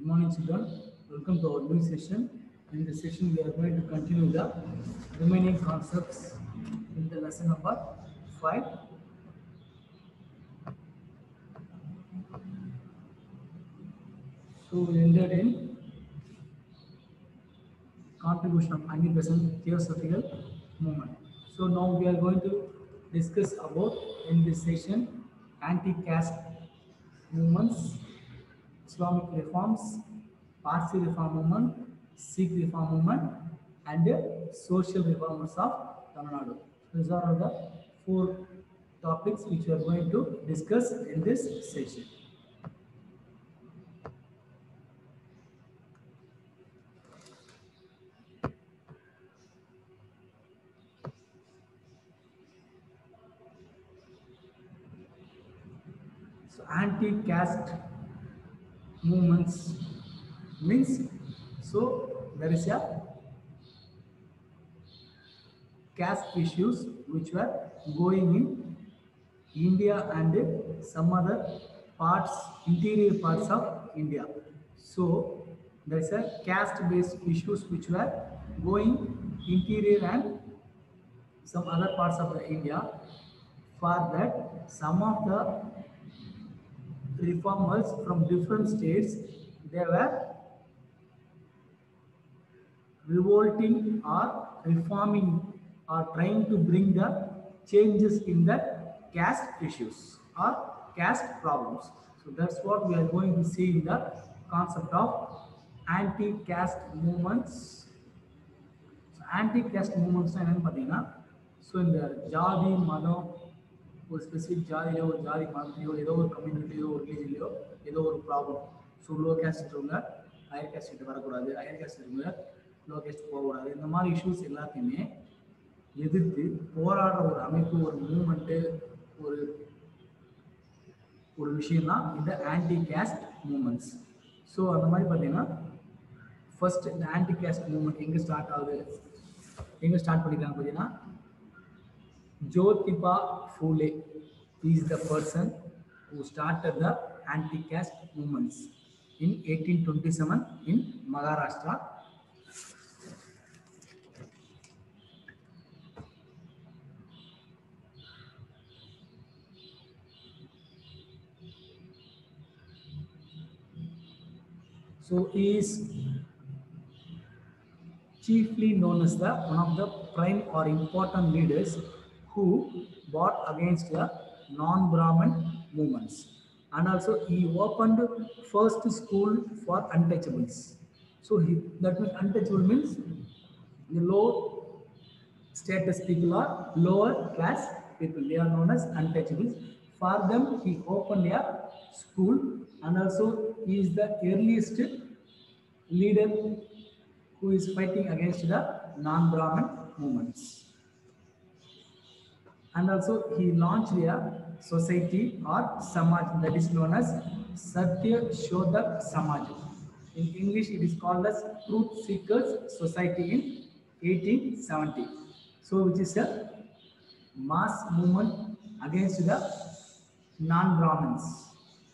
Good morning, children. Welcome to our new session. In this session, we are going to continue the remaining concepts in the lesson number five. So we ended in contribution of anti-present theosophical movement. So now we are going to discuss about in this session anti-caste movements, Islamic reforms, Parsi reform movement, Sikh reform movement, and uh, social reformers of Tamil Nadu. These are the four topics which we are going to discuss in this session. So anti-caste movements means so there is a caste issues which were going in India and some other parts, interior parts of India. So there is a caste-based issues which were going interior and some other parts of the India. For that, some of the reformers from different states they were revolting or reforming or trying to bring the changes in the caste issues or caste problems so that's what we are going to see in the concept of anti-caste movements so anti-caste movements என்னன்னு பார்த்தீங்கன்னா so இந்த ஜாதி மதம் ஒரு specific ஜாதியிலோ ஒரு ஜாதி மதத்திலையோ ஏதோ ஒரு கம்யூனிட்டியோ ஒரு ரிலீஜன்லையோ ஏதோ ஒரு ப்ராப்ளம் ஸோ லோ கேஸ்ட் இருக்கவங்க ஹையர் கேஸ்ட் கிட்ட வரக்கூடாது ஹையர் கேஸ்ட் இருக்கவங்க லோ கேஸ்ட் போகக்கூடாது இந்த மாதிரி இஷ்யூஸ் எல்லாத்தையுமே எதிர்த்து போராடுற ஒரு அமைப்பு ஒரு மூமெண்ட்டு ஒரு ஒரு விஷயம் தான் இந்த ஆன்டி கேஸ்ட் மூமெண்ட்ஸ் ஸோ அந்த மாதிரி பார்த்தீங்கன்னா ஃபர்ஸ்ட் இந்த ஆன்டி கேஸ்ட் மூமெண்ட் எங்கே ஸ்டார்ட் ஆகுது எங்கே ஸ்டார்ட் பண்ணிக்கிறாங்க பார்த்தீங்கன்னா Jyotiba Phule is the person who started the anti-caste movements in 1827 in Maharashtra. So he is chiefly known as the one of the prime or important leaders who fought against the non-Brahmin movements. And also he opened first school for untouchables. So he, that means untouchable means the low status people are lower class people. They are known as untouchables. For them, he opened a school and also he is the earliest leader who is fighting against the non-Brahmin movements and also he launched a society or samaj that is known as Satya Shodhak Samaj. In English, it is called as Truth Seekers Society in 1870. So, which is a mass movement against the non-Brahmins.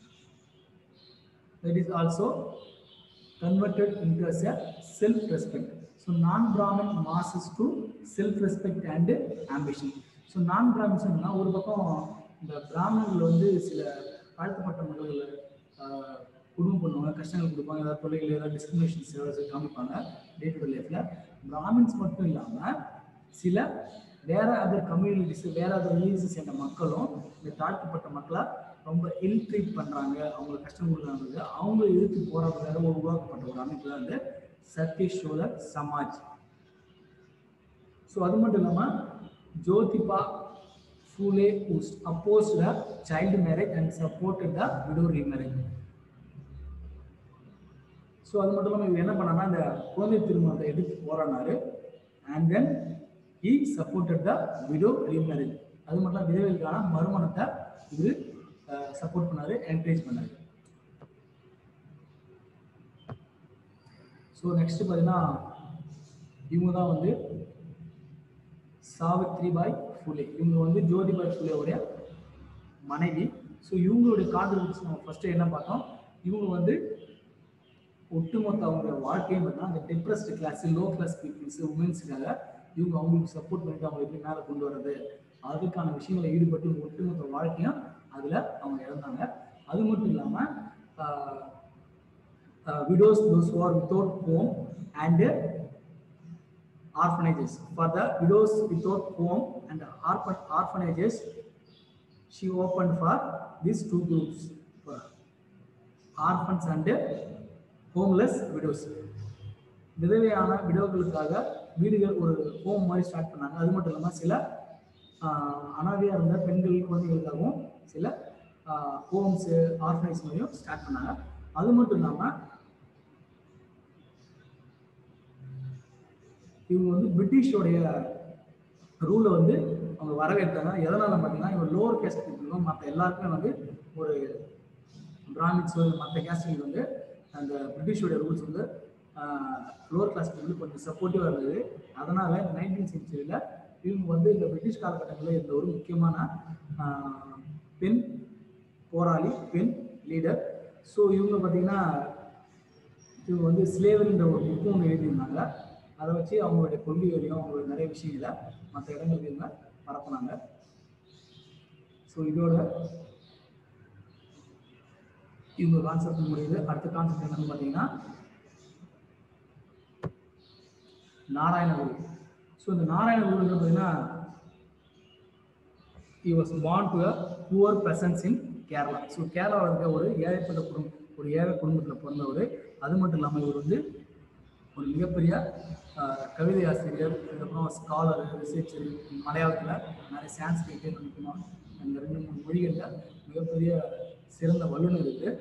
That is also converted into as a self-respect. So, non-Brahmin masses to self-respect and ambition. So நான் பிராமின்ஸ்னா ஒரு பக்கம் இந்த பிராமணர்கள் வந்து சில தாழ்த்தப்பட்ட மக்கள் குடும்பம் பண்ணுவாங்க கஷ்டங்கள் கொடுப்பாங்க ஏதாவது தொழில்கள் ஏதாவது டிஸ்கிரிமினேஷன்ஸ் ஏதாவது காமிப்பாங்க டே டு டே லைஃப்பில் பிராமின்ஸ் மட்டும் இல்லாமல் சில வேற அதர் கம்யூனிட்டிஸ் வேற அதர் ரிலீஜியஸ் என்ற மக்களும் இந்த தாழ்த்தப்பட்ட மக்களை ரொம்ப இல் ட்ரீட் பண்ணுறாங்க அவங்களுக்கு கஷ்டம் கொடுக்குறாங்க அவங்க எதிர்த்து போராடுறதுக்காக உருவாக்கப்பட்ட ஒரு அமைப்பு தான் இந்த சத்யசோதர் சமாஜ் ஸோ அது மட்டும் இல்லாமல் Jyotiba Phule who opposed the child marriage and supported the widow remarriage. So அது மட்டும் இல்லாமல் இவர் என்ன பண்ணார்னா இந்த குழந்தை திருமணத்தை எதிர்த்து போராடினாரு and then he supported the widow remarriage அது மட்டும் இல்லாமல் விதவைகளுக்கான மறுமணத்தை இவர் சப்போர்ட் பண்ணாரு என்கரேஜ் பண்ணாரு ஸோ நெக்ஸ்ட் பார்த்தீங்கன்னா இவங்க தான் வந்து சாவித்ரிபாய் ஃபுலே இவங்க வந்து ஜோதிபாய் ஃபுலேவுடைய மனைவி ஸோ இவங்களுடைய கான்ட்ரிபியூஷன் நம்ம ஃபர்ஸ்ட் என்ன பார்த்தோம் இவங்க வந்து ஒட்டுமொத்த அவங்க வாழ்க்கையும் பார்த்தீங்கன்னா அந்த depressed class low class peoples உமன்ஸுக்காக இவங்க அவங்களுக்கு சப்போர்ட் பண்ணிட்டு அவங்க எப்படி மேலே கொண்டு வர்றது அதுக்கான விஷயங்களை ஈடுபட்டு ஒட்டுமொத்த வாழ்க்கையும் அதில் அவங்க இறந்தாங்க அது மட்டும் இல்லாமல் widows those who are without home and orphanages for the widows without home and orphan orphanages she opened for these two groups for orphans and homeless widows விதவையான விடோக்களுக்காக வீடுகள் ஒரு ஹோம் மாதிரி ஸ்டார்ட் பண்ணாங்க அது மட்டும் இல்லாமல் சில ஆஹ், அனாதையா இருந்த பெண்கள் குழந்தைகளுக்காகவும் சில ஹோம்ஸு ஆர்ஃபனைஸ் மாதிரியும் ஸ்டார்ட் பண்ணாங்க அது மட்டும் இல்லாமல் இவங்க வந்து பிரிட்டிஷோடைய ரூலை வந்து அவங்க வரவேற்றாங்க எதனால பார்த்தீங்கன்னா இவங்க லோவர் கேஸ்ட் பீப்புளுக்கும் மற்ற எல்லாருக்குமே வந்து ஒரு பிராமின்ஸோ மற்ற கேஸ்டுக்கு வந்து அந்த பிரிட்டிஷோடைய ரூல்ஸ் வந்து லோவர் கிளாஸ் பீப்புளுக்கு கொஞ்சம் சப்போர்ட்டிவாக இருந்தது அதனால நைன்டீன் சென்ச்சுரியில் இவங்க வந்து இந்த பிரிட்டிஷ் காலகட்டங்களில் இருந்த ஒரு முக்கியமான ஆஹ், பெண் போராளி பெண் லீடர் ஸோ இவங்க பார்த்தீங்கன்னா இவங்க வந்து ஸ்லேவரின்ற ஒரு புக்கும் ஒன்று எழுதியிருந்தாங்க அதை வச்சு அவங்களுடைய கொள்கைகளையும் அவங்களுடைய நிறைய விஷயங்களை மற்ற இடங்களுக்கு இவங்க பரப்புனாங்க ஸோ இதோட இவங்க கான்செப்ட் முடியுது அடுத்த கான்செப்ட் என்னன்னு பார்த்தீங்கன்னா நாராயணகுரு ஸோ இந்த நாராயணகுரு பார்த்தீங்கன்னா he was born to a poor peasants in Kerala so கேரளாவில் இருக்க ஒரு ஏழைப்பட்ட குடும்பம் ஒரு ஏழை குடும்பத்தில் பிறந்தவர் அது மட்டும் இல்லாமல் இவர் வந்து ஒரு மிகப்பெரிய ஆஹ், கவிதை ஆசிரியர் அதுக்கப்புறம் ஸ்காலர் ரிசர்ச்சர் மலையாளத்தில் நிறைய சான்ஸ்கிரிட் முக்கியமாக இந்த ரெண்டு மூணு மொழிகளில் மிகப்பெரிய சிறந்த வல்லுநர் இருக்கு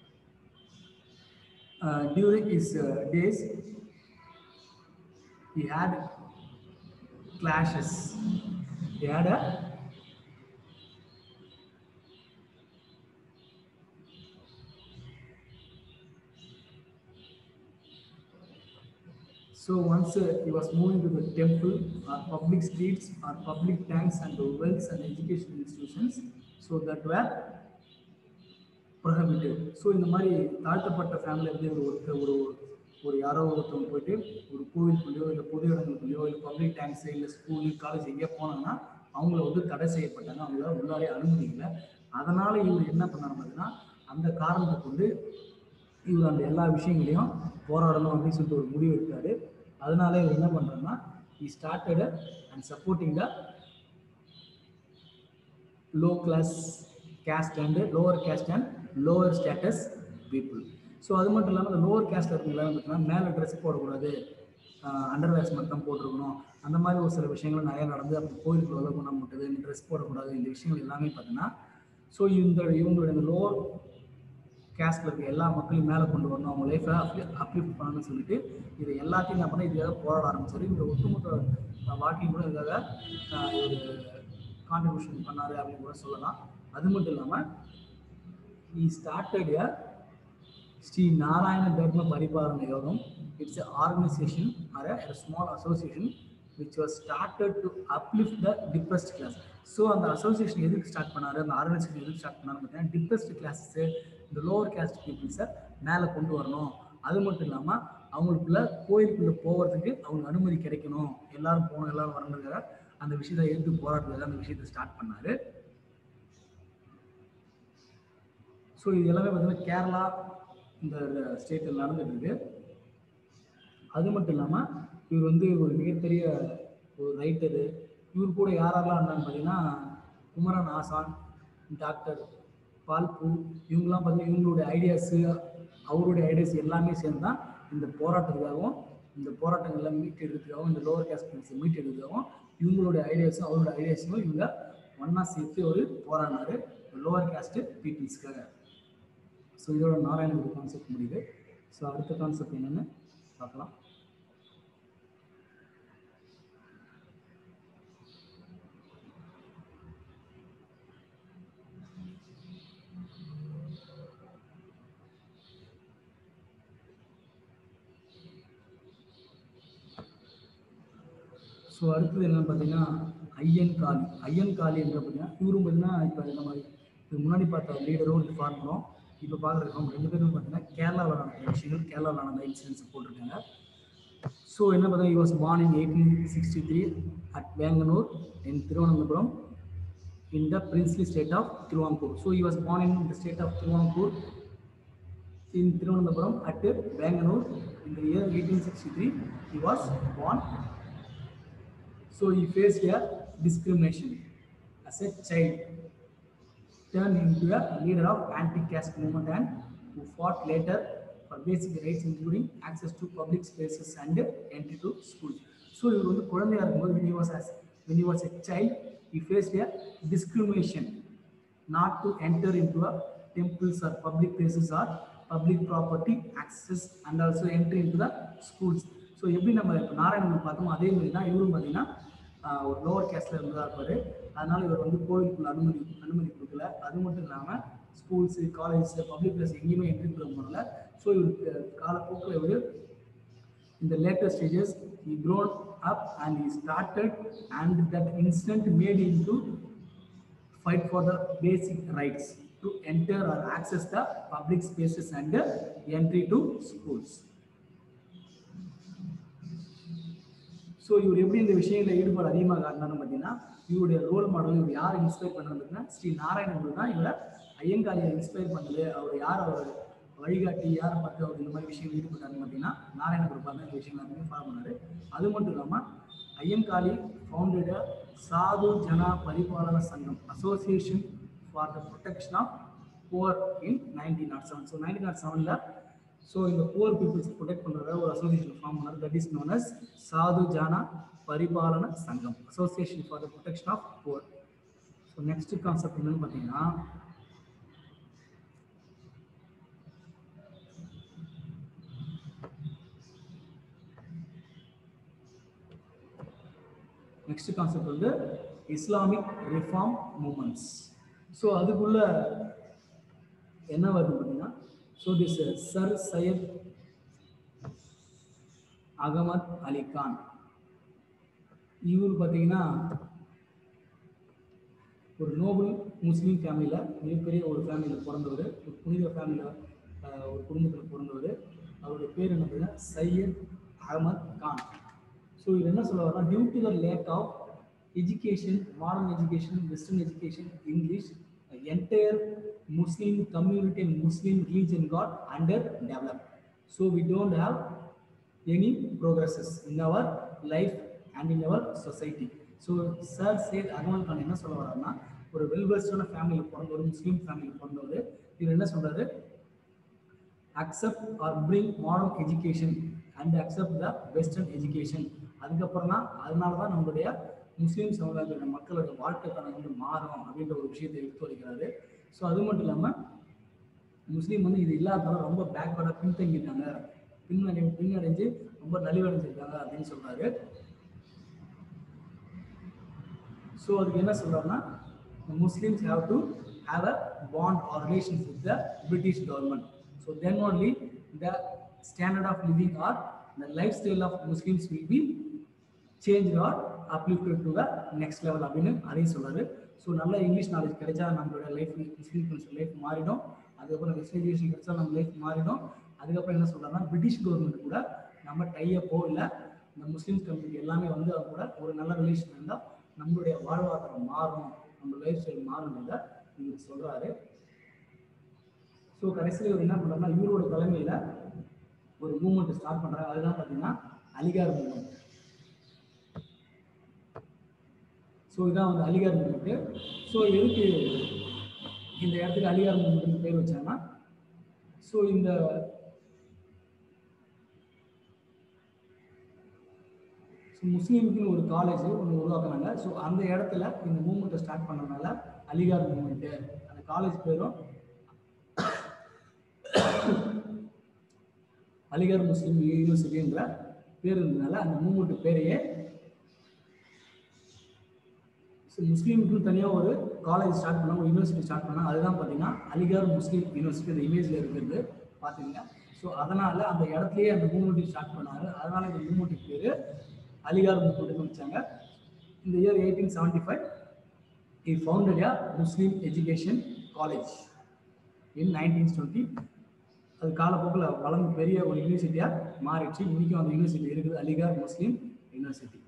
during his days he had clashes he had a So once uh, he was moving to the temple or public streets or public tanks and the wells and education institutions, so that were prohibited. So இந்த மாதிரி தாழ்த்தப்பட்ட family இருந்து ஒரு ஒருத்தர் ஒரு ஒரு யாரோ ஒருத்தவங்க போயிட்டு ஒரு கோவிலுக்குள்ளேயோ இல்லை பொது இடங்களுக்குள்ளேயோ இல்லை பப்ளிக் டேங்க்ஸ் இல்லை ஸ்கூலு காலேஜ் எங்கேயோ போனாங்கன்னா அவங்கள வந்து தடை செய்யப்பட்டாங்க அவங்களால உள்ளாரே அனுமதி இல்லை அதனால இவர் என்ன பண்ணாரு பார்த்தீங்கன்னா அந்த காரணத்தை கொண்டு இவர் அந்த எல்லா விஷயங்களையும் போராடணும் அப்படின்னு சொல்லிட்டு ஒரு முடிவு எடுத்தாரு அதனால இவர் என்ன பண்றாருன்னா he started and supporting the low class caste and lower caste and lower status people so அது மட்டும் இல்லாமல் அந்த லோவர் கேஸ்ட்ல இருக்கவங்க பார்த்தீங்கன்னா மேலே ட்ரெஸ் போடக்கூடாது அண்டர்வேர்ஸ் மட்டும் போட்டிருக்கணும் அந்த மாதிரி ஒரு சில விஷயங்கள் நிறைய நடந்து அப்புறம் கோயிலுக்கு உள்ள குணம் முட்டுது ட்ரெஸ் போடக்கூடாது இந்த விஷயங்கள் எல்லாமே பார்த்தீங்கன்னா ஸோ இந்த இவங்களுடைய இந்த லோவர் கேஸ்ட்ல இருக்க எல்லா மக்களையும் மேலே கொண்டு வரணும் அவங்க லைஃப்பை அப்லி அப்லிஃப்ட் பண்ணணும்னு சொல்லிட்டு இது எல்லாத்தையும் என்ன பண்ண இதுக்காக போராட ஆரம்பிச்சாரு இந்த ஒட்டுமொத்த வாழ்க்கையும் கூட இதுக்காக ஆஹ், ஒரு கான்ட்ரிபியூஷன் பண்ணாரு அப்படின்னு கூட சொல்லலாம் அது மட்டும் இல்லாமல் he started a Sri Narayana Dharma Paripalana Yogam it's a organization or a, a small association which was started to uplift the depressed class so அந்த அசோசியேஷன் எதுக்கு ஸ்டார்ட் பண்ணாரு அந்த ஆர்கனைசேஷன் எதுக்கு ஸ்டார்ட் பண்ணாரு பார்த்தீங்கன்னா டிப்ரெஸ்ட் கிளாஸஸ் இந்த லோவர் கேஸ்ட் பீப்புள்ஸை மேலே கொண்டு வரணும் அது மட்டும் இல்லாமல் அவங்களுக்குள்ள கோயிலுக்குள்ள போகிறதுக்கு அவங்க அனுமதி கிடைக்கணும் எல்லாரும் போகணும் எல்லாரும் வரணுங்கிறதுக்காக அந்த விஷயத்தை எடுத்து போராட்டத்துக்காக அந்த விஷயத்தை ஸ்டார்ட் பண்ணாரு ஸோ இது எல்லாமே பார்த்தீங்கன்னா கேரளா இந்த ஸ்டேட்டில் நடந்துட்டு இருக்கு அது மட்டும் இல்லாமல் இவர் வந்து ஒரு மிகப்பெரிய ஒரு ரைட்டரு இவர் கூட யாரெல்லாம் இருந்தாங்க பார்த்தீங்கன்னா குமரன் ஆசான் டாக்டர் பால்பு இவங்கெல்லாம் பார்த்தீங்கன்னா இவங்களுடைய ஐடியாஸு அவருடைய ஐடியாஸ் எல்லாமே சேர்ந்து தான் இந்த போராட்டத்துக்காகவும் இந்த போராட்டங்கள்ல மீட் எடுக்கிறதுக்காகவும் இந்த லோவர் கேஸ்ட் பீப்புள்ஸை மீட் எடுக்கிறதுக்காகவும் இவங்களுடைய ஐடியாஸும் அவரோட ஐடியாஸும் இவங்க ஒன்றா சேர்த்து ஒரு போராடினாரு லோவர் கேஸ்ட் பீப்புள்ஸ்க்காக ஸோ இதோட நாராயணகுரு கான்செப்ட் முடியுது ஸோ அடுத்த கான்செப்ட் என்னன்னு பார்க்கலாம் ஸோ அடுத்தது என்னன்னு பார்த்தீங்கன்னா ஐயன் காளி ஐயன் காளி என்ற பார்த்தீங்கன்னா இவரும் பார்த்தீங்கன்னா இப்போ நம்ம இதுக்கு முன்னாடி பார்த்த லீடரும் ஃபார்மரும் இப்போ பார்க்குறதுக்கு ரெண்டு பேரும் பார்த்தீங்கன்னா கேரளாவில் நடந்த விஷயங்கள் கேரளாவில் நடந்த இன்சிடென்ட்ஸ் போட்டிருக்காங்க ஸோ என்ன பார்த்தா was born in eighteen sixty three at Venganoor in Thiruvananthapuram in the princely state of Tiruvankur. So he was born in the state of Tiruvankur in Tiruvananthapuram at Bangalore in the year 1863. He was born. So he faced a discrimination as a child, turned into a leader of anti-caste movement and who fought later for basic rights including access to public spaces and entry to schools. So இவர் வந்து குழந்தையா இருக்கும்போது when he was as when he was a child he faced a discrimination not to enter into a temples or public places or public property access and also entry into the schools so எப்படி நம்ம இப்போ நாராயணன் பார்த்தோமோ அதே மாதிரி தான் இவரும் பார்த்தீங்கன்னா ஆஹ், ஒரு lower கேஸ்ட்ல இருந்ததா இருப்பாரு அதனால இவர் வந்து கோவிலுக்குள்ள அனுமதி அனுமதி கொடுக்கல அது மட்டும் இல்லாமல் ஸ்கூல்ஸு காலேஜஸ் பப்ளிக் பிளேஸ் எங்கேயுமே என்ட்ரி கொடுக்க முடியல ஸோ இவருக்கு காலப்போக்கில் இவர் in the later stages he grown up and he started and that instant made him to fight for the basic rights to enter or access the public spaces and uh, entry to schools so இவர் எப்படி இந்த விஷயங்களில் ஈடுபாடு அதிகமாக காட்டினார்னு பார்த்தீங்கன்னா இவருடைய role model இவர் யார் இன்ஸ்பயர் பண்ணது பார்த்தீங்கன்னா ஸ்ரீ நாராயணகுரு தான் இவரை ஐயங்காளியை இன்ஸ்பயர் பண்ணது அவர் யார் அவர் வழிகாட்டி யாரை பார்த்து அவர் இந்த மாதிரி விஷயங்கள் ஈடுபட்டாருன்னு பார்த்தீங்கன்னா நாராயணகுரு பார்த்து இந்த விஷயங்கள் எல்லாமே ஃபாலோ பண்ணாரு அது மட்டும் இல்லாமல் ஐயங்காளி ஃபவுண்டட் சாது Jana Paripalana Sangam association for the protection of poor in nineteen nought seven so nineteen nought செவனில் ஸோ இந்த புவர் பீப்புள்ஸ் ப்ரொடெக்ட் பண்ணுறத ஒரு அசோசியேஷன் ஃபார்ம் பண்ணார் that is known as Sadhu Jana Paripalana Sangam association for the protection of poor so next concept என்னன்னு பார்த்தீங்கன்னா next concept வந்து Islamic reform movements so அதுக்குள்ள என்ன வருது பார்த்தீங்கன்னா so this sir Syed Ahmad Ali Khan இவர் பார்த்தீங்கன்னா ஒரு நோபல் முஸ்லீம் ஃபேமிலியில் மிகப்பெரிய ஒரு ஃபேமிலியில் பிறந்தவர் ஒரு புனித ஃபேமிலியில் ஒரு குடும்பத்தில் பிறந்தவர் அவருடைய பேர் என்ன பார்த்தீங்கன்னா சையத் அகமத் கான் ஸோ இது என்ன சொல்ல வரா due to the lack of education modern education western education English entire Muslim community and Muslim religion got under develop so we don't have any progresses in our life and in our society so sir Syed Ahmad Khan என்ன சொல்ல வர்றாருன்னா ஒரு வெல்வெஸ்டான ஃபேமிலியில் பிறந்தவர் முஸ்லீம் ஃபேமிலியில் பிறந்தவர் இவர் என்ன சொல்றாரு accept or bring modern education and accept the western education அதுக்கப்புறம் தான் அதனால தான் நம்மளுடைய முஸ்லீம் சமுதாயத்தோட மக்களோட வாழ்க்கை தரம் வந்து மாறும் அப்படின்ற ஒரு விஷயத்தை எடுத்து வைக்கிறாரு ஸோ அது மட்டும் இல்லாமல் முஸ்லீம் வந்து இது இல்லாததால ரொம்ப பேக்வர்டாக பின்தங்கிட்டாங்க பின்னடை பின்னடைஞ்சு ரொம்ப நலிவடைஞ்சிருக்காங்க அப்படின்னு சொல்றாரு ஸோ அதுக்கு என்ன சொல்றாருன்னா Muslims have to have a bond or relations with the British government so then only the standard of living or the life style of Muslims will be change or uplifted to the next level அப்படின்னு அதையும் சொல்றாரு so நல்ல English knowledge கிடைச்சா நம்மளோட life முஸ்லீம் life மாறிடும் அதுக்கப்புறம் west education கிடைச்சா நம்ம லைஃப் மாறிடும் அதுக்கப்புறம் என்ன சொல்றாருன்னா பிரிட்டிஷ் கவர்மெண்ட் கூட நம்ம டையப்போ இல்லை இந்த முஸ்லீம் கம்யூனிட்டி எல்லாமே வந்து அவங்க கூட ஒரு நல்ல ரிலேஷன் இருந்தால் நம்மளுடைய வாழ்வாதாரம் மாறும் நம்ம லைஃப் ஸ்டைல் மாறுன்றத இவர் சொல்றாரு ஸோ கடைசியில் இவர் என்ன பண்றாருன்னா இவரோட தலைமையில் ஒரு மூமெண்ட் ஸ்டார்ட் பண்றாங்க அதுதான் பார்த்தீங்கன்னா அலிகார் மூமெண்ட் ஸோ இதான் வந்து அலிகார் மூமெண்ட்டு ஸோ எதுக்கு இந்த இடத்துக்கு அலிகார் மூமெண்ட் பேர் வச்சாங்கன்னா ஸோ இந்த ஸோ முஸ்லீமுக்குன்னு ஒரு காலேஜ் ஒன்று உருவாக்குனாங்க ஸோ அந்த இடத்துல இந்த மூமெண்ட்டை ஸ்டார்ட் பண்ணனால அலிகார் மூமெண்ட்டு அந்த காலேஜ் பேரும் அலிகார் முஸ்லீம் யூனிவர்சிட்டின்ற பேர் இருந்ததுனால அந்த மூமெண்ட் பேரையே ஸோ முஸ்லீமுக்குன்னு தனியாக ஒரு காலேஜ் ஸ்டார்ட் பண்ணாங்க ஒரு யூனிவர்சிட்டி ஸ்டார்ட் பண்ணாங்க அதுதான் பார்த்தீங்கன்னா அலிகார் முஸ்லீம் யூனிவர்சிட்டி அந்த இமேஜில் இருக்கிறது பார்த்துங்க ஸோ அதனால் அந்த இடத்துலயே அந்த மூமெண்ட் ஸ்டார்ட் பண்ணாங்க அதனால இந்த மூமெண்ட் பேர் அலிகார் மூமெண்ட்னு வச்சாங்க இந்த year eighteen seventy five he founded a Muslim education college in nineteen twenty அது காலப்போக்கில் வளர்ந்து பெரிய ஒரு யூனிவர்சிட்டியாக மாறிடுச்சு இன்றைக்கும் அந்த யூனிவர்சிட்டி இருக்குது அலிகார் முஸ்லீம் யூனிவர்சிட்டி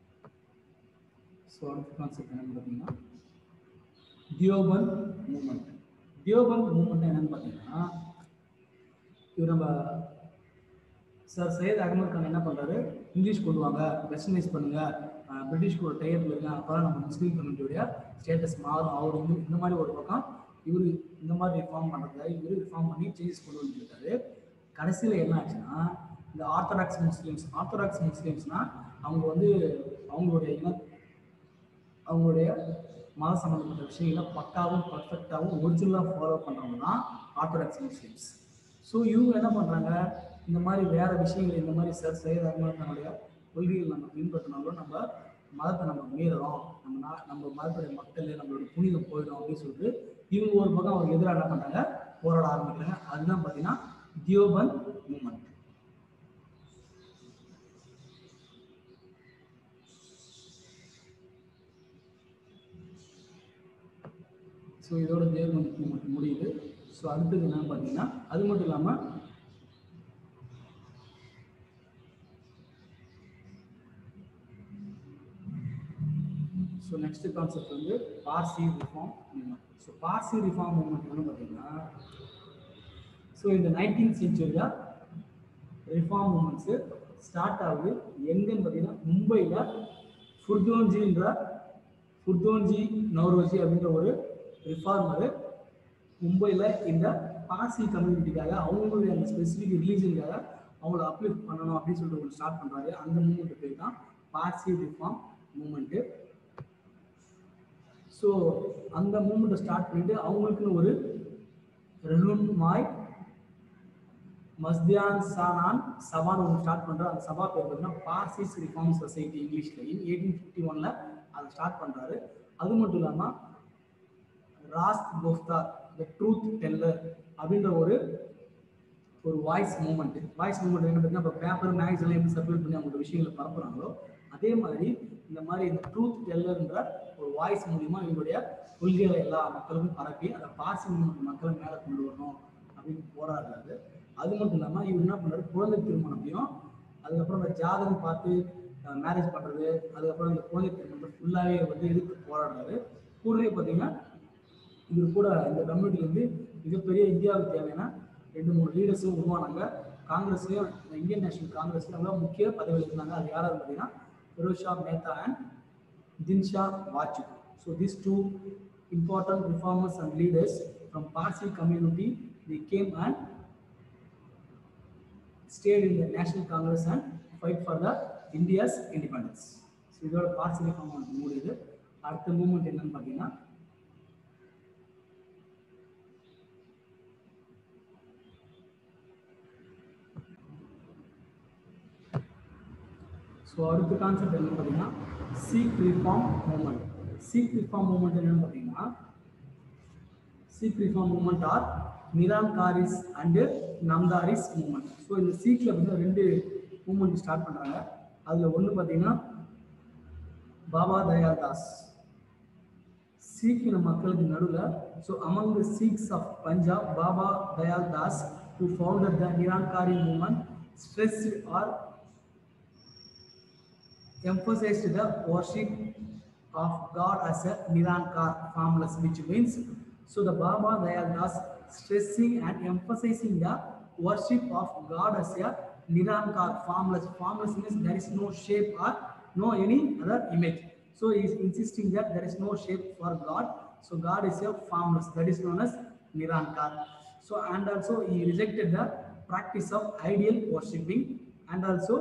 ஸோ அடுத்த கான்செப்ட் என்னன்னு பார்த்தீங்கன்னா தியோபந்த் மூமெண்ட் தியோபந்த் மூமெண்ட் என்னன்னு பார்த்தீங்கன்னா இவர் நம்ம சார் சையத் அகமது கான் என்ன பண்ணுறாரு இங்கிலீஷ் கொண்டு வாங்க வெஸ்டர்னைஸ் பண்ணுங்க அஹ் பிரிட்டிஷ் கூட டைப் இருங்க அப்போ நம்ம முஸ்லீம் கம்யூனிட்டியோடைய ஸ்டேட்டஸ் மாறும் அவர் வந்து இந்த மாதிரி ஒரு பக்கம் இவர் இந்த மாதிரி ரிஃபார்ம் பண்ணுறதுல இவர் ரிஃபார்ம் பண்ணி சேஞ்சஸ் கொண்டு வந்துருக்காரு கடைசியில் என்ன ஆச்சுன்னா இந்த ஆர்த்தடாக்ஸ் முஸ்லீம்ஸ் ஆர்த்தடாக்ஸ் முஸ்லீம்ஸ்னா அவங்க வந்து அவங்களுடைய இன அவங்களுடைய மத சம்மந்தப்பட்ட விஷயங்களை பக்காவும் பர்ஃபெக்டாகவும் ஒரிஜினலாக ஃபாலோ பண்ணுறவங்க தான் ஆர்த்தடாக்ஸ் முஸ்லீம்ஸ் ஸோ இவங்க என்ன பண்ணுறாங்க இந்த மாதிரி வேற விஷயங்கள் இந்த மாதிரி சார் சையத் அகமது தன்னுடைய கொள்கைகள் நம்ம பின்பற்றினாலும் நம்ம மதத்தை நம்ம மீறுறோம் நம்ம நா- நம்ம மதத்துடைய மக்கள் நம்மளோட புனிதம் போயிடும் அப்படின்னு சொல்லிட்டு இவங்க ஒரு பக்கம் அவருக்கு எதிராக என்ன பண்ணுறாங்க போராட ஆரம்பிக்கிறாங்க அதுதான் பார்த்தீங்கன்னா தியோபந்த் மூமெண்ட் ஸோ இதோட தேர்தல் மூமெண்ட் முடியுது ஸோ அடுத்தது என்னன்னு பார்த்தீங்கன்னா அது மட்டும் இல்லாமல் ஸோ நெக்ஸ்ட் கான்செப்ட் வந்து Parsi reform movement so Parsi reform movement வந்து பார்த்தீங்கன்னா ஸோ இந்த நைன்டீன் செஞ்சுரியில் ரிஃபார்ம் மூமெண்ட்ஸு ஸ்டார்ட் ஆகுது எங்கன்னு பார்த்தீங்கன்னா மும்பையில் ஃபுர்தோன்ஜின்ற ஃபுர்தோன்ஜி நவ்ரோஜி அப்படின்ற ஒரு ரிஃபார்மரு மும்பையில் இந்த பார்சி கம்யூனிட்டிக்காக அவங்களுடைய அந்த ஸ்பெசிஃபிக் ரிலீஜனுக்காக அவங்கள அப்லிஃப்ட் பண்ணணும் அப்படின்னு சொல்லிட்டு ஒன்று ஸ்டார்ட் பண்ணுறாரு அந்த மூமெண்ட் பேர் தான் பார்சி ரிஃபார்ம் மூமெண்ட்டு ஸோ அந்த மூமெண்ட்டை ஸ்டார்ட் பண்ணிட்டு அவங்களுக்குன்னு ஒரு ரெகுன் மாய் மஸ்தியான் சானான் சபான்னு ஒன்று ஸ்டார்ட் பண்ணுறாரு அந்த சபா பேர் பார்த்தீங்கன்னா பார்சிஸ் ரிஃபார்ம் சொசைட்டி இங்கிலீஷில் இன் எயிட்டீன் ஃபிஃப்டி ஒனில் அதை ஸ்டார்ட் பண்ணுறாரு அது மட்டும் இல்லாமல் ராஸ்த் கோஃப்தார் த ட்ரூத் டெல்லர் அப்படின்ற ஒரு ஒரு வாய்ஸ் மூமெண்ட் வாய்ஸ் மூமெண்ட் என்ன பார்த்தீங்கன்னா இப்போ பேப்பர் மேக்ஸின்லாம் எப்படி சர்க்குலேட் பண்ணி அவங்களோட விஷயங்களை பரப்புறாங்களோ அதே மாதிரி இந்த மாதிரி இந்த ட்ரூத் டெல்லர்ன்ற ஒரு வாய்ஸ் மூலியமா இவங்களுடைய கொள்கைகளை எல்லா மக்களுக்கும் பரப்பி அதை பார்சி மூமெண்ட் மக்களை மேலே கொண்டு வரணும் அப்படின்னு போராடுறாரு அது மட்டும் இல்லாமல் இவர் என்ன பண்ணுறாரு குழந்தை திருமணத்தையும் அதுக்கப்புறம் இந்த ஜாதகம் பார்த்து மேரேஜ் பண்ணுறது அதுக்கப்புறம் இந்த குழந்தை திருமணத்தை ஃபுல்லாகவே வந்து எதிர்த்து போராடுறாரு கூடவே பார்த்தீங்கன்னா இவர் கூட இந்த கம்யூனிட்டிலேருந்து மிகப்பெரிய இந்தியாவுக்கு தேவையான ரெண்டு மூணு லீடர்ஸும் உருவானாங்க காங்கிரஸ்லையும் இந்தியன் நேஷனல் காங்கிரஸ்லையும் அவங்க முக்கிய பதவியில் இருந்தாங்க அது யாராவது பார்த்தீங்கன்னா Pherozeshah Mehta and Dinshaw Wacha so this two important reformers and leaders from Parsi community they came and stayed in the National Congress and fight for the India's independence. So இதோட பார்சி ரிஃபார்ம் முடியுது அடுத்த மூமெண்ட் என்னன்னு பார்த்தீங்கன்னா ஸோ அடுத்த கான்செப்ட் என்னன்னு பார்த்தீங்கன்னா Sikh reform movement Sikh reform movement என்னன்னு பார்த்தீங்கன்னா Sikh reform movement or Nirankaris and Namdharis movement so இந்த சீக்கில் வந்து ரெண்டு மூமெண்ட் ஸ்டார்ட் பண்ணுறாங்க அதில் ஒன்று பார்த்தீங்கன்னா பாபா தயால் தாஸ் சீக்கிய மக்களுக்கு நடுவில் so among the Sikhs of Punjab Baba Dayal Das who founded the Nirankari movement stressed or emphasized the worship of God as a Nirankar, formless, which means so the Baba Dayal Das stressing and emphasizing the worship of God as a Nirankar, formless. Formless means there is no shape or no any other image. So he is insisting that there is no shape for God. So God is a formless. That is known as Nirankar. So and also he rejected the practice of ideal worshipping and also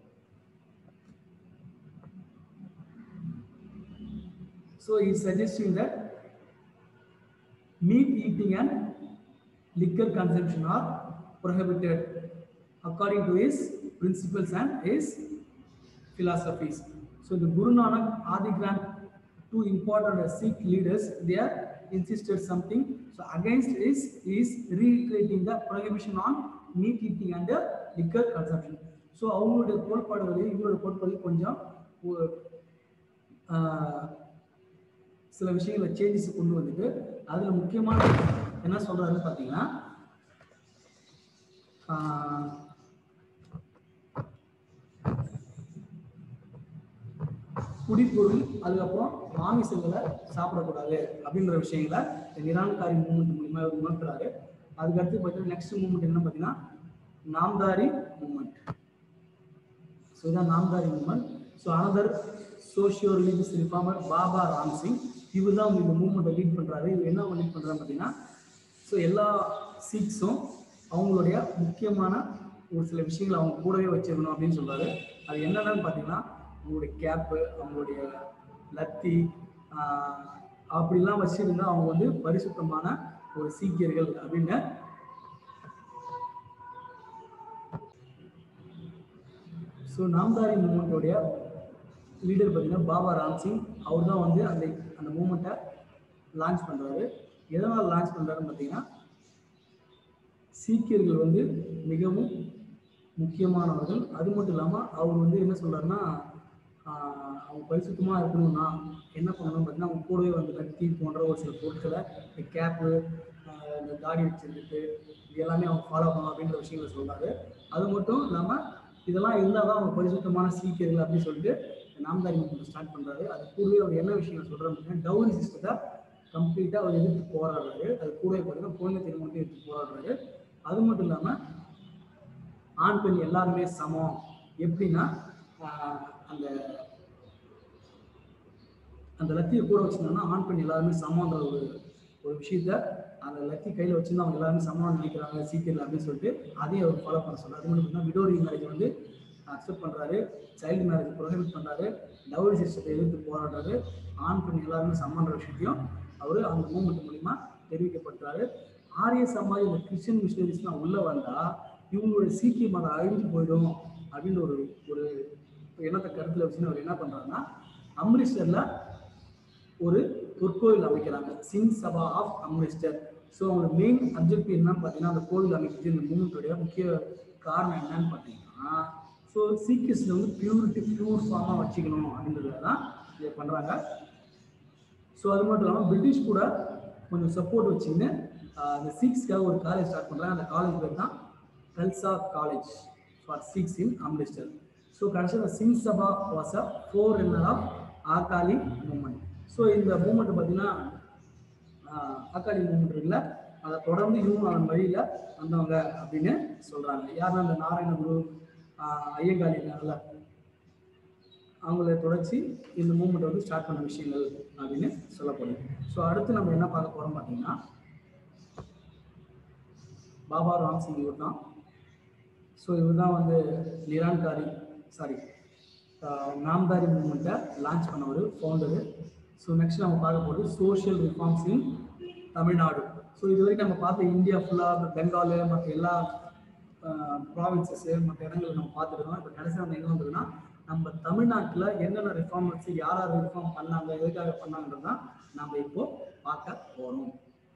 So he is suggesting that meat eating and liquor consumption are prohibited according to his principles and his philosophies. So the Guru Nanak, Adi Granth, two important Sikh leaders, they are insisted something. So against is is reiterating the prohibition on meat eating and uh, liquor consumption. So அவங்களுடைய கோட்பாடுகளில் இவங்களோட கோட்பாடு கொஞ்சம் ஒ- ஆஹ், சில விஷயங்களை changes கொண்டு வந்துட்டு அதில் முக்கியமான என்ன சொல்றாருன்னு பார்த்தீங்கன்னா ஆஹ், குடிப்பொருள் அதுக்கப்புறம் மாமிசங்களை சாப்பிடக்கூடாது அப்படின்ற விஷயங்களை இந்த நிரான்காரி மூமெண்ட் மூலியமா இவர் உணர்த்துறாரு அதுக்கடுத்து பார்த்தீங்கன்னா நெக்ஸ்ட் மூமெண்ட் என்ன பார்த்தீங்கன்னா நாம்தாரி மூமெண்ட் ஸோ இதான் Namdhari movement so another socio religious reformer Baba Ram Singh இவர் தான் இந்த மூமெண்ட்டை லீட் பண்ணுறாரு இவர் என்ன லீட் பண்ணுறாரு பார்த்தீங்கன்னா ஸோ எல்லா சீக்ஸும் அவங்களுடைய முக்கியமான ஒரு சில விஷயங்களை அவங்க கூடவே வச்சிருக்கணும் அப்படின்னு சொல்றாரு அது என்னென்னு பார்த்தீங்கன்னா அவங்களுடைய கேப்பு அவங்களுடைய லத்தி ஆஹ், அப்படிலாம் வச்சிருந்தா அவங்க வந்து பரிசுத்தமான ஒரு சீக்கியர்கள் அப்படின்னு ஸோ நாம்தாரி மூமெண்ட்டோடைய லீடர் பார்த்தீங்கன்னா பாபா ராம் சிங் அவர் தான் வந்து அந்த அந்த மூமெண்ட்டை லான்ச் பண்ணுறாரு எதனால் லான்ச் பண்ணுறாருன்னு பார்த்தீங்கன்னா சீக்கியர்கள் வந்து மிகவும் முக்கியமானவர்கள் அது மட்டும் இல்லாமல் அவர் வந்து என்ன சொல்றாருன்னா ஆஹ் அவங்க பரிசுத்தமாக இருக்கணும்னா என்ன பண்ணணும் பார்த்தீங்கன்னா அவங்க கூடவே வந்து கத்தி போன்ற ஒரு சில பொருட்களை இந்த கேப்பு இந்த தாடி வச்சிருந்துட்டு இது எல்லாமே அவங்க ஃபாலோ பண்ணணும் அப்படின்ற விஷயங்களை சொல்றாரு அது மட்டும் இல்லாமல் இதெல்லாம் இருந்தால் தான் அவங்க பரிசுத்தமான சீக்கியர்கள் அப்படின்னு சொல்லிட்டு நாம்தாரி மூமெண்ட் ஸ்டார்ட் பண்ணுறாரு அது கூடவே அவர் என்ன விஷயம் சொல்கிறாரு அப்படின்னா டவுரி சிஸ்டத்தை கம்ப்ளீட்டாக அவர் எதிர்த்து போராடுறாரு அது கூடவே பார்த்தீங்கன்னா குழந்தை திருமணத்தை எதிர்த்து போராடுறாரு அது மட்டும் இல்லாமல் ஆண் பெண் எல்லாருமே சமம் எப்படின்னா ஆஹ் அந்த அந்த லத்தியை கூட வச்சிருந்தாங்கன்னா ஆண் பெண் எல்லாருமே சமன்ற ஒரு ஒரு விஷயத்த அந்த லத்தி கையில் வச்சிருந்தா அவங்க எல்லாருமே சமம்னு நினைக்கிறாங்க சீக்கிரம் அப்படின்னு சொல்லிட்டு அதையும் அவர் ஃபாலோ பண்ண சொல்றாரு அது மட்டும் இல்லாமல் விடோரி மேரேஜ் வந்து அக்செப்ட் பண்றாரு சைல்டு மேரேஜ் ப்ரொஹிபிட் பண்றாரு டவுரி சிஸ்டத்தை எதிர்த்து போராடுறாரு ஆண் பெண் எல்லாருமே சமன்ற விஷயத்தையும் அவர் அந்த மூமெண்ட் மூலிமா தெரிவிக்கப்பட்டாரு ஆரிய சமாஜ் இந்த கிறிஸ்டியன் மிஷினரிஸ்லாம் உள்ள வந்தா இவங்களுடைய சீக்கிய மதம் அழிஞ்சு போயிடும் அப்படின்னு ஒரு ஒரு எண்ணத்தை கருத்துல வச்சுன்னு அவர் என்ன பண்றாருன்னா அம்ரிஸ்டர்ல ஒரு பொற்கோயில் அமைக்கிறாங்க சிங் சபா ஆஃப் அம்ரிஸ்டர் ஸோ அவங்க மெயின் அப்ஜெக்டிவ் என்னன்னு பார்த்தீங்கன்னா அந்த கோவில் அமைக்கிறது இந்த மூமெண்ட்டுடைய முக்கிய காரணம் என்னன்னு பார்த்தீங்கன்னா ஸோ சீக்கியஸில் வந்து பியூரிட்டி பியூர் ஃபார்மாக வச்சுக்கணும் அப்படின்றத தான் இதை பண்ணுறாங்க ஸோ அது மட்டும் இல்லாமல் பிரிட்டிஷ் கூட கொஞ்சம் சப்போர்ட் வச்சுன்னு ஆஹ், இந்த சீக்ஸ்க்காக ஒரு காலேஜ் ஸ்டார்ட் பண்ணுறாங்க அந்த காலேஜ் பேர் தான் Khalsa college for Sikhs in Amritsar so கடைசியில் Singh Sabha was a forerunner of Akali movement so இந்த மூமெண்ட் பார்த்தீங்கன்னா ஆஹ், ஆகாலி மூமெண்ட் இருக்குல்ல அதை தொடர்ந்து இவங்க அதன் வழியில் வந்தவங்க அப்படின்னு சொல்கிறாங்க யாருன்னா அந்த நாராயணகுரு ஆஹ், ஐயங்காளி இருக்காங்கல்ல அவங்கள தொடர்ச்சி இந்த மூமெண்ட் வந்து ஸ்டார்ட் பண்ண விஷயங்கள் அப்படின்னு சொல்லப்படுது ஸோ அடுத்து நம்ம என்ன பார்க்க போறோம் பார்த்தீங்கன்னா பாபா ராம் சிங் இவர் தான் ஸோ இவர் தான் வந்து நிரான்காரி சாரி நாம்தாரி மூமெண்ட்டை லான்ச் பண்ணவர் ஃபவுண்டரு ஸோ நெக்ஸ்ட் நம்ம பார்க்க போகிறது social reforms in Tamil Nadu so இது வரைக்கும் நம்ம பார்த்த இந்தியா ஃபுல்லாக பெங்காலு மற்ற எல்லா ப்ராவின்சஸ்ஸு மற்ற இடங்களை நம்ம பார்த்துருக்கோம் இப்போ கடைசியாக நம்ம எங்கே வந்ததுன்னா நம்ம தமிழ்நாட்டில் என்னென்ன ரிஃபார்மர்ஸ் யார் யார் ரிஃபார்ம் பண்ணாங்க எதுக்காக பண்ணாங்கன்றது தான் நம்ம இப்போ பார்க்க போகிறோம்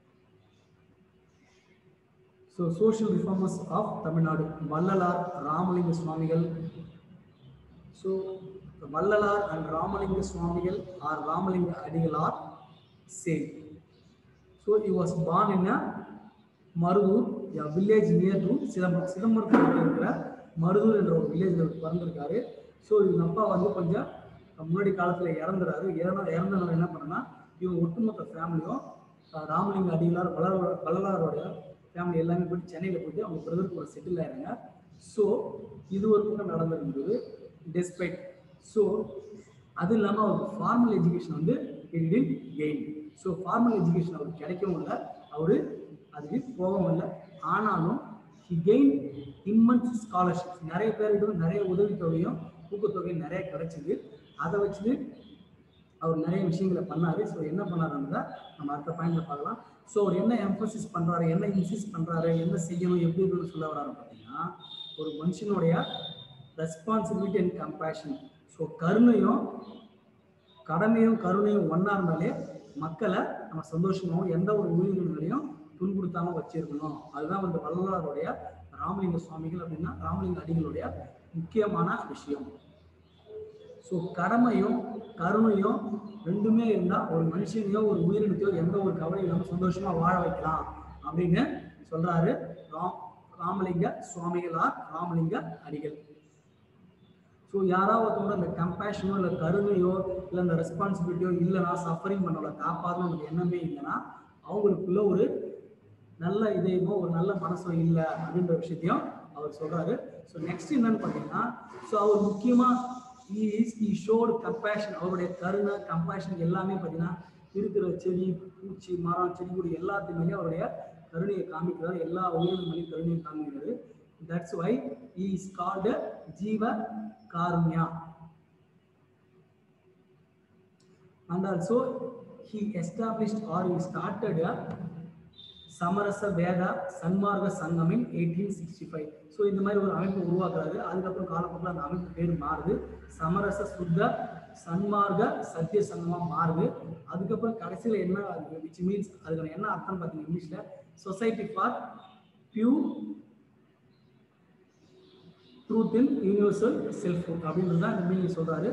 so social reformers of Tamil Nadu Vallalar Ramalinga Swamigal so Vallalar and Ramalinga Swamigal or Ramalinga Adigal are same so he was born in a Marudhur a village near to Chidambaram சிதம்பரத்தில் இருக்கிற மருதூர் என்ற ஒரு வில்லேஜில் பிறந்திருக்காரு ஸோ இவங்க அப்பா வந்து கொஞ்சம் முன்னாடி காலத்தில் இறந்துறாரு இறந்த இறந்தனால என்ன பண்ணனா இவங்க ஒட்டுமொத்த ஃபேமிலியும் ராமலிங்க அடிகளார் வளர வள்ளலாரோட ஃபேமிலி எல்லாமே போயிட்டு சென்னையில் போயிட்டு அவங்க பிரதர் கூட செட்டில் ஆயிடுறாங்க ஸோ இது ஒரு பக்கம் நடந்திருந்தது டெஸ்பைட் ஸோ அது இல்லாமல் அவருக்கு ஃபார்மல் எஜுகேஷன் வந்து இடின் கெயின் ஸோ ஃபார்மல் எஜுகேஷன் அவருக்கு கிடைக்கவும் இல்லை அவரு அதுக்கு போகவும் இல்லை ஆனாலும் ஹி கெயின் இம்மன்ஸ் ஸ்காலர்ஷிப் நிறைய பேருக்கு நிறைய உதவித்தொகையும் ஊக்கத்தொகையும் நிறைய கிடைச்சிது அதை வச்சுட்டு அவர் நிறைய விஷயங்களை பண்ணாரு ஸோ என்ன பண்ணாருன்றத நம்ம அடுத்த பாயிண்ட்ல பார்க்கலாம் ஸோ அவர் என்ன எம்பசிஸ் பண்றாரு என்ன இன்சிஸ் பண்றாரு என்ன செய்யணும் எப்படி இருக்கணும்னு சொல்ல வராரு பார்த்தீங்கன்னா ஒரு மனுஷனுடைய ரெஸ்பான்சிபிலிட்டி அண்ட் கம்பேஷன் ஸோ கருணையும் கடமையும் கருணையும் ஒன்றா இருந்தாலே மக்களை நம்ம சந்தோஷமாகவும் எந்த ஒரு உயிரினங்களையும் துன்புறுத்தாம வச்சிருக்கணும் அதுதான் வந்து வள்ளலாருடைய ராமலிங்க சுவாமிகள் அப்படின்னா ராமலிங்க அடிகளுடைய முக்கியமான விஷயம் ஸோ கடமையும் கருணையும் ரெண்டுமே இருந்தால் ஒரு மனுஷனையோ ஒரு உயிரினத்தையோ எந்த ஒரு கவலையும் இல்லாமல் சந்தோஷமா வாழ வைக்கலாம் அப்படின்னு சொல்றாரு ராம் ராமலிங்க சுவாமிகளார் ராமலிங்க அடிகள் ஸோ யாராவது ஒருத்தவங்க அந்த கம்பேஷனோ இல்லை கருணையோ இல்லை அந்த ரெஸ்பான்சிபிலிட்டியோ இல்லைனா சஃபரிங் பண்ணவங்கள காப்பாற்றணும் அந்த எண்ணமே இல்லைன்னா அவங்களுக்குள்ள ஒரு நல்ல இதயமோ ஒரு நல்ல மனசோ இல்லை அப்படின்ற விஷயத்தையும் அவர் சொல்றாரு ஸோ நெக்ஸ்ட் என்னன்னு பார்த்தீங்கன்னா ஸோ அவர் முக்கியமாக இஸ் இ ஷோடு கம்பேஷன் அவருடைய கருணை கம்பேஷன் எல்லாமே பார்த்தீங்கன்னா இருக்கிற செடி பூச்சி மரம் செடி கொடி எல்லாத்துக்குமே அவருடைய கருணையை காமிக்கிறார் எல்லா உயிரினம் மேலேயும் கருணையை காமிக்கிறாரு that's why is called Jeeva Karunya and also he established or he started a சமரச Veda Sanmarga Sangam in eighteen sixty five so இந்த மாதிரி ஒரு அமைப்பு உருவாக்குறாரு அதுக்கப்புறம் காலப்போக்கில் அந்த அமைப்பு பேர் மாறுது சமரச சுத்த சன்மார்க்க சத்திய சங்கமாக மாறுது அதுக்கப்புறம் கடைசியில் என்ன விச் மீன்ஸ் அதுக்கான என்ன அர்த்தம் பார்த்தீங்கன்னா இங்கிலீஷில் society for pure truth in universal self அப்படின்றது தான் இந்த மீனிங் சொல்கிறாரு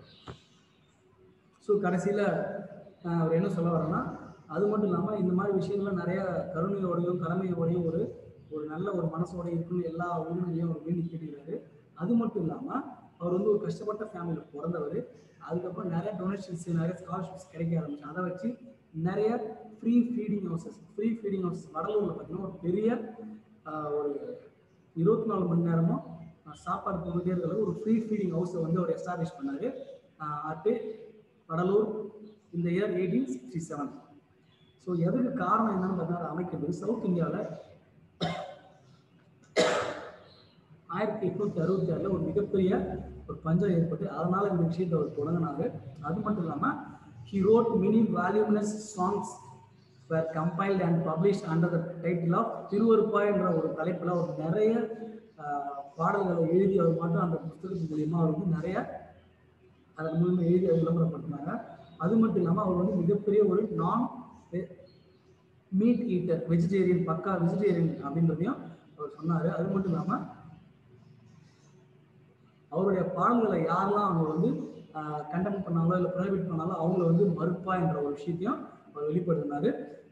ஸோ கடைசியில் அவர் என்ன சொல்ல வரேன்னா அது மட்டும் இல்லாமல் இந்த மாதிரி விஷயங்கள்லாம் நிறைய கருணையோடையும் கடமையோடையும் ஒரு ஒரு நல்ல ஒரு மனசோட இருக்குன்னு எல்லா உயிரினையும் அவர் வேண்டி கேட்டுக்கிறாரு அது மட்டும் இல்லாமல் அவர் வந்து ஒரு கஷ்டப்பட்ட ஃபேமிலியில் பிறந்தவர் அதுக்கப்புறம் நிறைய டொனேஷன்ஸ் நிறைய ஸ்காலர்ஷிப்ஸ் கிடைக்க ஆரம்பிச்சு அதை வச்சு நிறைய free feeding houses free feeding houses வடலூரில் பார்த்தீங்கன்னா ஒரு பெரிய ஆஹ், ஒரு இருபத்தி நாலு மணி நேரமும் ஆஹ், சாப்பாடு போட்டுட்டே இருக்கிறது ஒரு ஃப்ரீ ஃபீடிங் ஹவுஸை வந்து அவர் எஸ்டாப்ளிஷ் பண்ணார் அட்டு வடலூர் இந்த year eighteen sixty seven so எதுக்கு காரணம் என்னன்னு பார்த்தா அமைக்கிறது சவுத் இந்தியாவில் ஆயிரத்தி எட்நூத்தி அறுபத்தி ஆறில் ஒரு மிகப்பெரிய ஒரு பஞ்சம் ஏற்பட்டு அதனால இந்த விஷயத்தை அவர் தொடங்கினாரு அது மட்டும் இல்லாமல் ஹி ரோட் மெனி வேல்யூனஸ் songs were compiled and published under the title of Thiruvarutpa என்ற ஒரு தலைப்பில் ஒரு நிறைய ஆஹ், பாடல்களை எழுதி அவர் மட்டும் அந்த புத்தகத்தின் மூலியமா அவர் வந்து நிறைய அதன் மூலமாக எழுதி அதை விளம்பரப்படுத்தினாங்க அது மட்டும் இல்லாமல் அவர் வந்து மிகப்பெரிய ஒரு நான் மீட் ஈட்டர் வெஜிடேரியன் பக்கா வெஜிடேரியன் அப்படின்றதையும் அவர் சொன்னார் அது மட்டும் இல்லாமல் அவருடைய பாடல்களை யாரெல்லாம் அவங்க வந்து கண்டெம் பண்ணாங்களோ இல்லை ப்ரைவேட் பண்ணாங்களோ அவங்கள வந்து மறுப்பா என்ற ஒரு விஷயத்தையும் அவர் வெளிப்படுத்தினாரு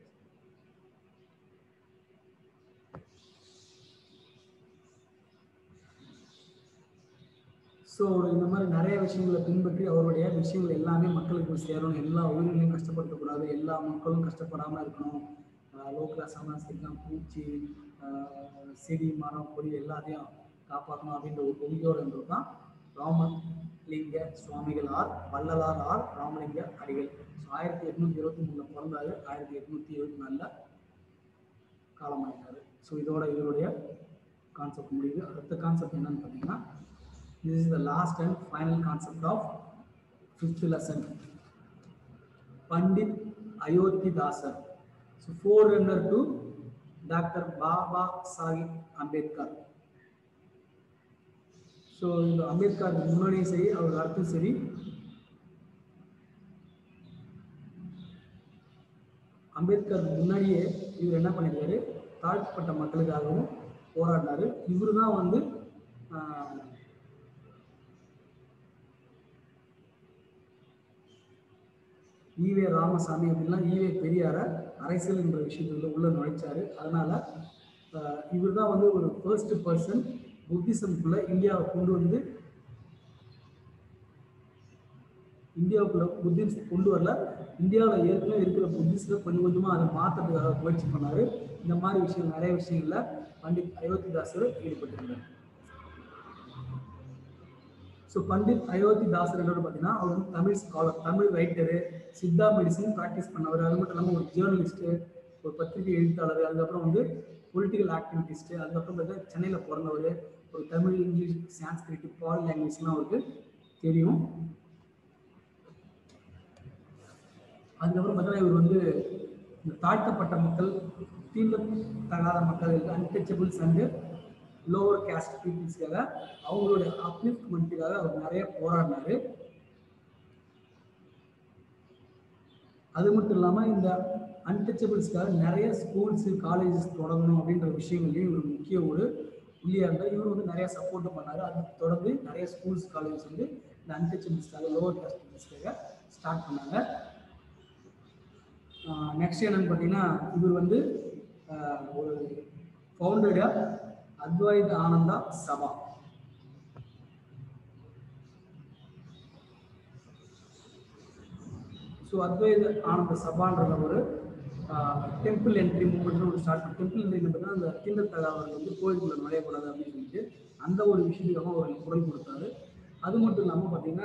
ஸோ இந்த மாதிரி நிறைய விஷயங்களை பின்பற்றி அவருடைய விஷயங்கள் எல்லாமே மக்களுக்கு போய் சேரணும் எல்லா உயிரினையும் கஷ்டப்படுத்தக்கூடாது எல்லா மக்களும் கஷ்டப்படாமல் இருக்கணும் லோ கிளாஸ் சமாளிச்சிக்கலாம் பூச்சி ஆஹ் செடி மரம் கொடி எல்லாத்தையும் காப்பாற்றணும் அப்படின்ற ஒரு கொள்கையோடு தான் ராமலிங்க சுவாமிகள் ஆர் வள்ளலார் ஆர் ராமலிங்க அடிகள் ஸோ ஆயிரத்தி எட்நூத்தி இருபத்தி மூணுல பிறந்தாரு ஆயிரத்தி எட்நூத்தி இருபத்தி நாலில் காலமாயிட்டாரு ஸோ இதோட இவருடைய கான்செப்ட் முடியுது அடுத்த கான்செப்ட் என்னன்னு பார்த்தீங்கன்னா this is the last and final concept of fifth lesson pandit ayodhi dasar so forerunner to dr baba sahib ambedkar so இந்த அம்பேத்கர் முன்னாடியும் சரி அவர் அடுத்தும் சரி அம்பேத்கர் முன்னாடியே இவர் என்ன பண்ணியிருக்காரு தாழ்த்தப்பட்ட மக்களுக்காகவும் போராடினாரு இவரு தான் வந்து ஆஹ், ஈவே ராமசாமி அப்படின்லாம் ஈவே பெரியார அரசியல் என்ற விஷயத்துல உள்ள நுழைச்சாரு அதனால இவர் தான் வந்து ஒரு ஃபர்ஸ்ட் பர்சன் புத்திசம்குள்ள இந்தியாவை கொண்டு வந்து இந்தியாவுக்குள்ள புத்திஸ்ட் கொண்டு வரல இந்தியாவில் ஏற்கனவே இருக்கிற புத்திஸ்ட கொஞ்சம் கொஞ்சமாக அதை மாற்றுறதுக்காக முயற்சி பண்ணாரு இந்த மாதிரி விஷயம் நிறைய விஷயங்கள்ல பண்டிட் அயோத்திதாசர் ஈடுபட்டிருந்தார் ஸோ பண்டிட் அயோத்தி தாசர் என்னோட பார்த்தீங்கன்னா அவர் வந்து Tamil scholar Tamil writer siddha medicine practice பண்ணவர் அது மட்டும் இல்லாமல் ஒரு ஜேர்னலிஸ்ட்டு ஒரு பத்திரிகை எழுத்தாளர் அதுக்கப்புறம் வந்து பொலிட்டிக்கல் ஆக்டிவிட்டிஸ்ட்டு அதுக்கப்புறம் பார்த்தா சென்னையில் பிறந்தவர் ஒரு தமிழ் இங்கிலீஷ் சான்ஸ்கிரிட் பால் லாங்குவேஜ்லாம் அவருக்கு தெரியும் அதுக்கப்புறம் பார்த்தீங்கன்னா இவர் வந்து இந்த தாழ்த்தப்பட்ட மக்கள் தீண்டத்தகாத மக்கள் அன்டச்சபிள்ஸ் அண்டு லோவர் கேஸ்ட் பீப்புள்ஸ்க்காக அவங்களுடைய அப்லிஃப்ட்மெண்ட்டுக்காக அவர் நிறைய போராடினாரு அது மட்டும் இல்லாமல் இந்த அன்டச்சபிள்ஸ்க்காக நிறைய ஸ்கூல்ஸு காலேஜஸ் தொடங்கணும் அப்படின்ற விஷயங்களையும் இவர் முக்கிய ஒரு புள்ளியாக இருந்தார் இவர் வந்து நிறைய சப்போர்ட்டும் பண்ணார் அது தொடர்ந்து நிறைய ஸ்கூல்ஸ் காலேஜஸ் வந்து இந்த அன்டச்சபிள்ஸ்க்காக லோவர் கேஸ்ட் பீப்புள்ஸ்க்காக ஸ்டார்ட் பண்ணாங்க நெக்ஸ்ட் என்னன்னு பார்த்தீங்கன்னா இவர் வந்து ஒரு ஃபவுண்டட் அத்வைத ஆனந்தா சபா ஸோ அத்வைத ஆனந்த சபான்ற ஒரு டெம்பிள் என்ட்ரி மூவ்மெண்ட் ஒரு ஸ்டார்ட் டெம்பிள் என்ட்ரி பார்த்தீங்கன்னா அந்த கிண்டத்தக அவர்கள் வந்து கோயிலுக்குள்ள நுழையக்கூடாது அப்படின்னு சொல்லிட்டு அந்த ஒரு விஷயத்துக்காக ஒரு குரல் கொடுத்தாரு அது மட்டும் இல்லாமல் பார்த்தீங்கன்னா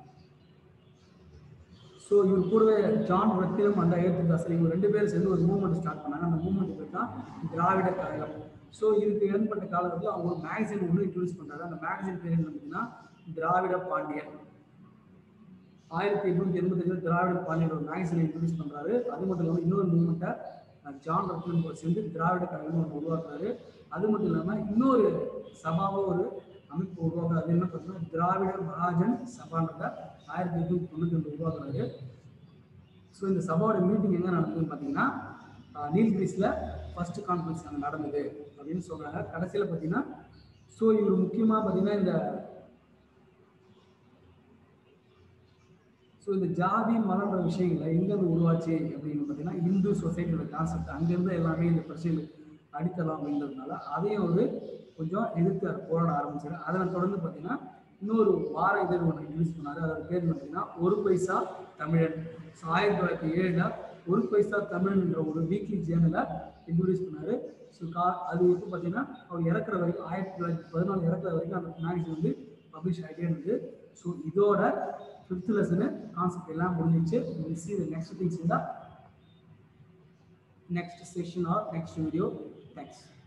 ஸோ இவர் கூடவே ஜான் ரத்தினம் அண்ட் அயோத்திதாசன் இவங்க ரெண்டு பேரும் சேர்ந்து ஒரு மூவ்மெண்ட் ஸ்டார்ட் பண்ணாங்க அந்த மூவ்மெண்ட் பேர் தான் திராவிட கழகம் ஸோ இதுக்கு ஏற்பட்ட காலகட்டத்தில் அவங்க ஒரு மேகசின் ஒன்று இன்ட்ரடியூஸ் பண்ணுறாரு அந்த மேகசின் பேர் என்ன பார்த்தீங்கன்னா திராவிட பாண்டியன் ஆயிரத்தி எட்நூத்தி எண்பத்தஞ்சில் திராவிட பாண்டியன் ஒரு மேகசினை இன்ட்ரடியூஸ் பண்ணுறாரு அது மட்டும் இல்லாமல் இன்னொரு மூவ்மெண்ட்டை ஜான் ரத்னம் கூட சேர்ந்து திராவிட கழகம் ஒன்று உருவாக்குறாரு அது மட்டும் இல்லாமல் இன்னொரு சபாவை ஒரு அமைப்பு உருவாக்குறாரு அது என்ன பார்த்தீங்கன்னா திராவிட மகாஜன் சபான்றத ஆயிரத்தி எட்நூத்தி தொண்ணூத்தி ரெண்டு உருவாக்குறாரு ஸோ இந்த சபாவோட மீட்டிங் எங்கே நடந்ததுன்னு பார்த்தீங்கன்னா ஆஹ், நீல்கிரிஸில் ஃபர்ஸ்ட் கான்ஃபரன்ஸ் அங்கே நடந்தது அப்படின்னு சொல்கிறாங்க கடைசியில் பார்த்தீங்கன்னா ஸோ இவர் முக்கியமாக பார்த்தீங்கன்னா இந்த ஸோ இந்த ஜாதி மதன்ற விஷயங்களை எங்கேருந்து உருவாச்சு அப்படின்னு பார்த்தீங்கன்னா இந்து சொசைட்டியோட கான்செப்ட் அங்கேருந்து எல்லாமே இந்த பிரச்சனைகள் அடித்தலாம் அப்படின்றதுனால அதையும் ஒரு கொஞ்சம் எதிர்த்து போராட ஆரம்பிச்சாரு அதனை தொடர்ந்து பார்த்தீங்கன்னா இன்னொரு வார இதழ் ஒன்று இன்ட்ரடியூஸ் பண்ணாரு அதோட பேர் பார்த்தீங்கன்னா ஒரு பைசா தமிழன் ஸோ ஆயிரத்தி தொள்ளாயிரத்தி ஏழில் ஒரு பைசா தமிழ்ன்ற ஒரு வீக்லி ஜேர்னலை இன்ட்ரடியூஸ் பண்ணாரு ஸோ கா அது எப்போ பார்த்தீங்கன்னா அவர் இறக்குற வரைக்கும் ஆயிரத்தி தொள்ளாயிரத்தி பதினாலு இறக்குற வரைக்கும் அந்த மேகசின் வந்து பப்ளிஷ் ஆகிட்டே இருந்தது ஸோ இதோட ஃபிஃப்த் லெசனு கான்செப்ட் எல்லாம் முடிஞ்சிச்சு will see the next things in the next session or next video thanks